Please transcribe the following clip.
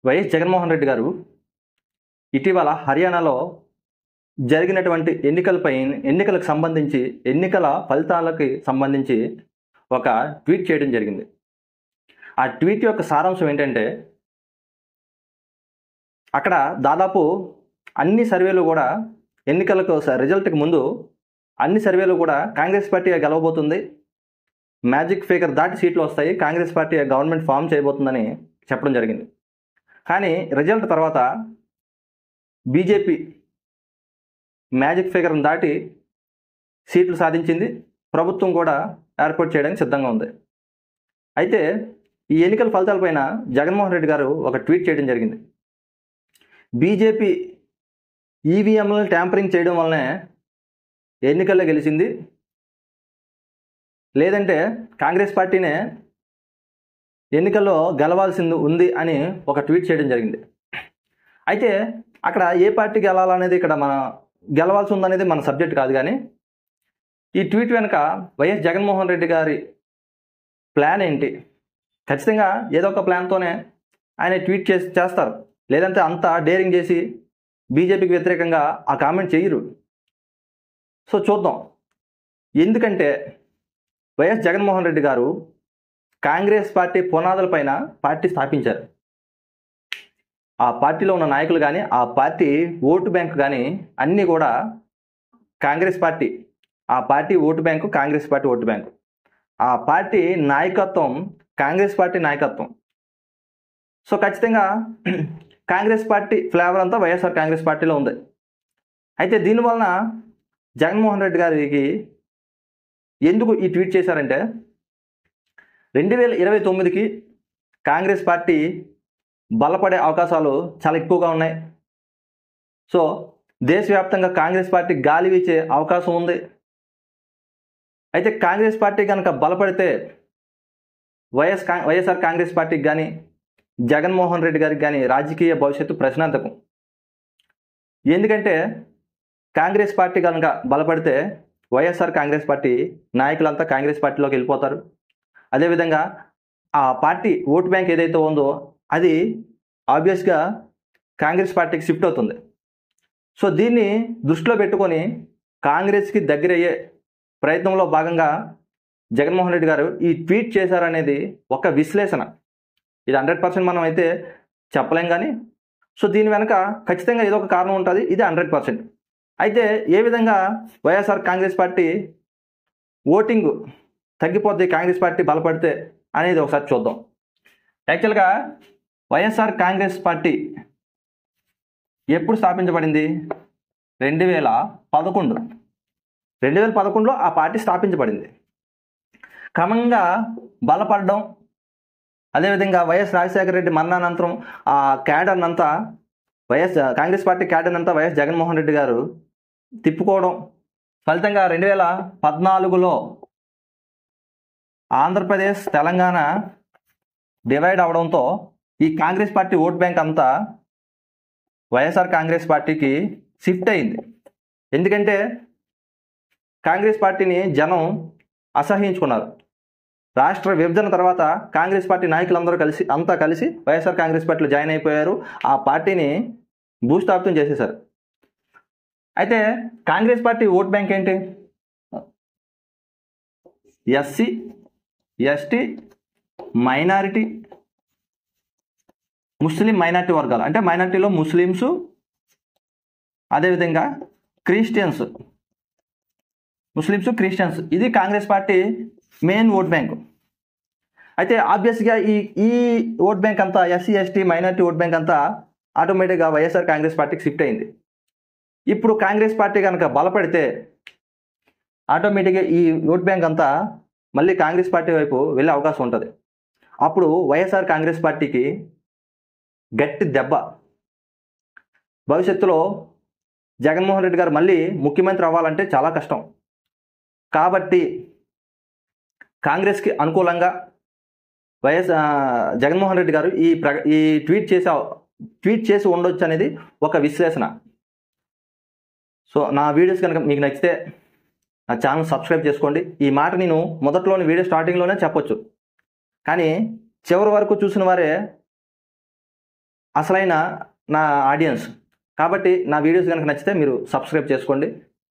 YS Jaganmohan Reddy గారు ఇటీవల హర్యానాలో జరిగినటువంటి ఎన్నికలపై ఎన్నికలకు సంబంధించి ఎన్నికల ఫలితాలకి సంబంధించి ఒక ట్వీట్ చేయడం జరిగింది ఆ ట్వీట్ యొక్క సారాంశం ఏంటంటే అక్కడ దాదాపు అన్ని సర్వేలు కూడా ఎన్నికలకు స- రిజల్ట్కి ముందు అన్ని సర్వేలు కూడా కాంగ్రెస్ పార్టీ గెలవబోతుంది మ్యాజిక్ ఫిగర్ దాటి సీట్లు వస్తాయి కాంగ్రెస్ పార్టీ గవర్నమెంట్ ఫామ్ చేయబోతుందని చెప్పడం జరిగింది కానీ రిజల్ట్ తర్వాత బీజేపీ మ్యాజిక్ ఫిగర్ని దాటి సీట్లు సాధించింది ప్రభుత్వం కూడా ఏర్పాటు చేయడానికి సిద్ధంగా ఉంది అయితే ఈ ఎన్నికల ఫలితాలపైన జగన్మోహన్ రెడ్డి గారు ఒక ట్వీట్ చేయడం జరిగింది బీజేపీ ఈవీఎంలను ట్యాంపరింగ్ చేయడం వల్లనే ఎన్నికల్లో గెలిచింది లేదంటే కాంగ్రెస్ పార్టీనే ఎన్నికల్లో గెలవాల్సింది ఉంది అని ఒక ట్వీట్ చేయడం జరిగింది అయితే అక్కడ ఏ పార్టీ గెలాలనేది ఇక్కడ మన గెలవాల్సి ఉందనేది మన సబ్జెక్ట్ కాదు కానీ ఈ ట్వీట్ వెనుక వైఎస్ జగన్మోహన్ రెడ్డి గారి ప్లాన్ ఏంటి ఖచ్చితంగా ఏదో ఒక ప్లాన్తోనే ఆయన ట్వీట్ చేసి చేస్తారు లేదంటే అంతా డేరింగ్ చేసి బీజేపీకి వ్యతిరేకంగా ఆ కామెంట్ చేయరు సో చూద్దాం ఎందుకంటే వైఎస్ జగన్మోహన్ రెడ్డి గారు కాంగ్రెస్ పార్టీ పునాదులపైన పార్టీ స్థాపించారు ఆ పార్టీలో ఉన్న నాయకులు కానీ ఆ పార్టీ ఓటు బ్యాంక్ కానీ అన్నీ కూడా కాంగ్రెస్ పార్టీ ఆ party vote bank Congress party vote bank ఆ పార్టీ నాయకత్వం కాంగ్రెస్ పార్టీ నాయకత్వం సో ఖచ్చితంగా కాంగ్రెస్ పార్టీ ఫ్లేవర్ అంతా వైఎస్ఆర్ కాంగ్రెస్ పార్టీలో ఉంది అయితే దీనివలన జగన్మోహన్ రెడ్డి గారికి ఎందుకు ఈ ట్వీట్ చేశారంటే రెండు వేల ఇరవై తొమ్మిదికి కాంగ్రెస్ పార్టీ బలపడే అవకాశాలు చాలా ఎక్కువగా ఉన్నాయి సో దేశవ్యాప్తంగా కాంగ్రెస్ పార్టీ గాలి వీచే అవకాశం ఉంది అయితే కాంగ్రెస్ పార్టీ కనుక బలపడితే వైఎస్ కా వైఎస్ఆర్ కాంగ్రెస్ పార్టీకి కానీ జగన్మోహన్ రెడ్డి గారికి కానీ రాజకీయ భవిష్యత్తు ప్రశ్నార్థకం ఎందుకంటే కాంగ్రెస్ పార్టీ కనుక బలపడితే వైఎస్ఆర్ కాంగ్రెస్ పార్టీ నాయకులంతా కాంగ్రెస్ పార్టీలోకి వెళ్ళిపోతారు అదేవిధంగా ఆ పార్టీ ఓట్ బ్యాంక్ ఏదైతే ఉందో అది ఆబ్వియస్గా కాంగ్రెస్ పార్టీకి షిఫ్ట్ అవుతుంది సో దీన్ని దృష్టిలో పెట్టుకొని కాంగ్రెస్కి దగ్గరయ్యే ప్రయత్నంలో భాగంగా జగన్మోహన్ రెడ్డి గారు ఈ ట్వీట్ చేశారనేది ఒక విశ్లేషణ ఇది హండ్రెడ్ పర్సెంట్ మనం అయితే చెప్పలేం కానీ సో దీని వెనక ఖచ్చితంగా ఏదో ఒక కారణం ఉంటుంది ఇది హండ్రెడ్ పర్సెంట్ అయితే ఏ విధంగా వైఎస్ఆర్ కాంగ్రెస్ పార్టీ ఓటింగ్ తగ్గిపోద్ది కాంగ్రెస్ పార్టీ బలపడితే అనేది ఒకసారి చూద్దాం యాక్చువల్గా వైఎస్ఆర్ కాంగ్రెస్ పార్టీ ఎప్పుడు స్థాపించబడింది రెండు వేల పదకొండు రెండు వేల పదకొండులో ఆ పార్టీ స్థాపించబడింది క్రమంగా బలపడడం అదేవిధంగా వైఎస్ రాజశేఖర రెడ్డి మరణానంతరం ఆ క్యాడర్ అంతా వైఎస్ కాంగ్రెస్ పార్టీ క్యాడర్ అంతా వైఎస్ జగన్మోహన్ రెడ్డి గారు తిప్పుకోవడం ఫలితంగా రెండు వేల పద్నాలుగులో ఆంధ్రప్రదేశ్ తెలంగాణ డివైడ్ అవడంతో ఈ కాంగ్రెస్ పార్టీ ఓట్ బ్యాంక్ అంతా వైఎస్ఆర్ కాంగ్రెస్ పార్టీకి షిఫ్ట్ అయింది ఎందుకంటే కాంగ్రెస్ పార్టీని జనం అసహించుకున్నారు రాష్ట్ర విభజన తర్వాత కాంగ్రెస్ పార్టీ నాయకులందరూ కలిసి అంతా కలిసి వైఎస్ఆర్ కాంగ్రెస్ పార్టీలో జాయిన్ అయిపోయారు ఆ పార్టీని భూస్థాపితం చేసేశారు అయితే కాంగ్రెస్ పార్టీ ఓట్ బ్యాంక్ ఏంటి SC ST minority Muslim minority వర్గాలు అంటే మైనారిటీలో ముస్లిమ్స్ అదేవిధంగా క్రిస్టియన్స్ ముస్లిమ్స్ క్రిస్టియన్స్ ఇది Congress party main vote bank అయితే ఆబ్వియస్గా ఈ ఈ ఓట్ బ్యాంక్ అంతా SC ST minority vote bank అంతా ఆటోమేటిక్గా వైఎస్ఆర్ కాంగ్రెస్ పార్టీకి షిఫ్ట్ అయింది ఇప్పుడు కాంగ్రెస్ పార్టీ కనుక బలపడితే ఆటోమేటిక్గా ఈ ఓట్ బ్యాంక్ అంతా మళ్ళీ కాంగ్రెస్ పార్టీ వైపు వెళ్ళే అవకాశం ఉంటుంది అప్పుడు వైఎస్ఆర్ కాంగ్రెస్ పార్టీకి గట్టి దెబ్బ భవిష్యత్తులో జగన్మోహన్ రెడ్డి గారు మళ్ళీ ముఖ్యమంత్రి అవ్వాలంటే చాలా కష్టం కాబట్టి కాంగ్రెస్కి అనుకూలంగా వైఎస్ ఆ, జగన్మోహన్ రెడ్డి గారు ఈ ప్ర ఈ ట్వీట్ చేసే ట్వీట్ చేసి ఉండొచ్చు అనేది ఒక విశ్లేషణ సో నా వీడియోస్ కనుక మీకు నచ్చితే నా ఛానల్ సబ్స్క్రైబ్ చేసుకోండి ఈ మాట నేను మొదట్లోని వీడియో స్టార్టింగ్లోనే చెప్పొచ్చు కానీ చివరి వరకు చూసిన వారే అసలైన నా ఆడియన్స్ కాబట్టి నా వీడియోస్ కనుక నచ్చితే మీరు సబ్స్క్రైబ్ చేసుకోండి